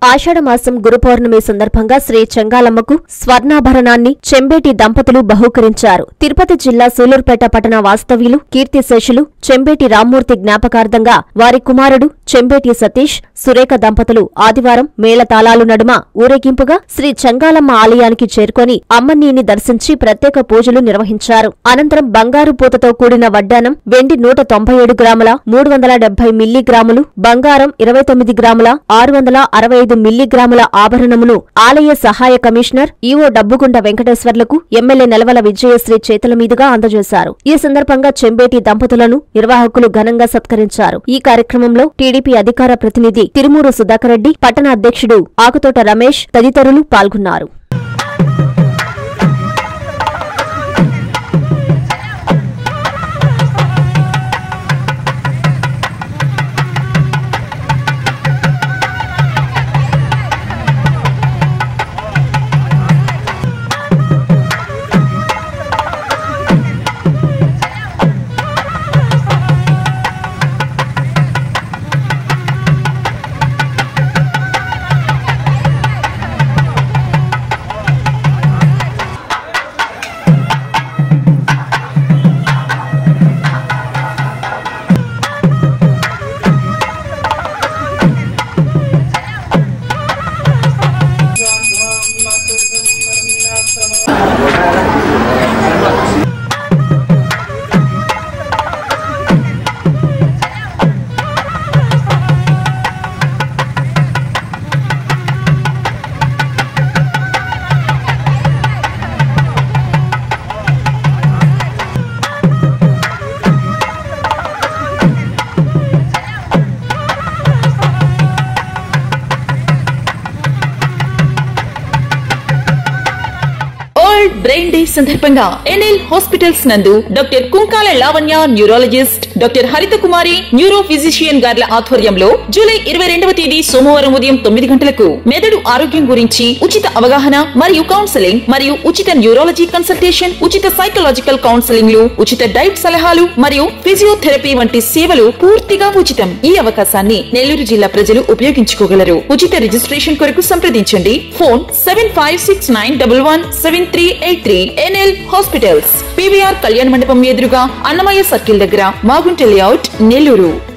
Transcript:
ఆషాఢమాసం గురు పౌర్ణమి సందర్భంగా శ్రీ చెంగాలమ్మకు స్వర్ణాభరణాన్ని చెంబేటి దంపతులు బహూకరించారు తిరుపతి జిల్లా సూలూరుపేట పట్టణ వాస్తవ్యులు కీర్తిశేషులు చెంబేటి రామ్మూర్తి జ్ఞాపకార్థంగా వారి కుమారుడు చెంబేటి సతీష్ సురేఖ దంపతులు ఆదివారం మేళతాళాలు నడుమ ఊరేగింపుగా శ్రీ చెంగాలమ్మ ఆలయానికి చేరుకొని అమ్మన్నీని దర్శించి ప్రత్యేక పూజలు నిర్వహించారు అనంతరం బంగారు పూతతో కూడిన వడ్డానం వెండి నూట తొంభై ఏడు గ్రాముల మూడు వందల డెబ్బై మిల్లీగ్రాములు బంగారం ఇరవై తొమ్మిది గ్రాముల ఆరు వందల అరవై ఐదు మిల్లీగ్రాముల ఆభరణమును ఆలయ సహాయ కమిషనర్ ఈవో డబ్బుగుండ వెంకటేశ్వర్లకు ఎమ్మెల్యే నెలవల విజయశ్రీ చేతుల మీదుగా అందజేశారు ఈ సందర్భంగా చెంబేటి దంపతులను నిర్వాహకులు ఘనంగా సత్కరించారు ఈ కార్యక్రమంలో టీడీపీ అధికార ప్రతినిధి తిరుమూరు సుధాకర్ రెడ్డి పట్టణ అధ్యక్షుడు ఆకుతోట రమేష్ తదితరులు పాల్గొన్నారు వరల్డ్ బ్రెయిన్ డే సందర్భంగా ఎన్ఎల్ హాస్పిటల్స్ నందు doctor Kunkala Lavanya neurologist doctor Haritha Kumari neuro physician గార్ల ఆధ్వర్యంలో జూలై ఇరవై రెండవ తేదీ సోమవారం ఉదయం తొమ్మిది గంటలకు మెదడు ఆరోగ్యం గురించి ఉచిత అవగాహన మరియు కౌన్సెలింగ్ మరియు ఉచిత న్యూరాలజీ కన్సల్టేషన్ ఉచిత సైకలాజికల్ కౌన్సెలింగ్ లు ఉచిత డైట్ సలహాలు మరియు ఫిజియోథెరపీ వంటి సేవలు పూర్తిగా ఉచితం ఈ అవకాశాన్ని నెల్లూరు జిల్లా ప్రజలు ఉపయోగించుకోగలరు ఉచిత రిజిస్ట్రేషన్ కొరకు సంప్రదించండి phone seven five six nine double one seven three eight three NL hospitals PVR కళ్యాణ మండపం ఎదురుగా అన్నమయ్య సర్కిల్ దగ్గర మాగుంట లేఅవుట్ నెల్లూరు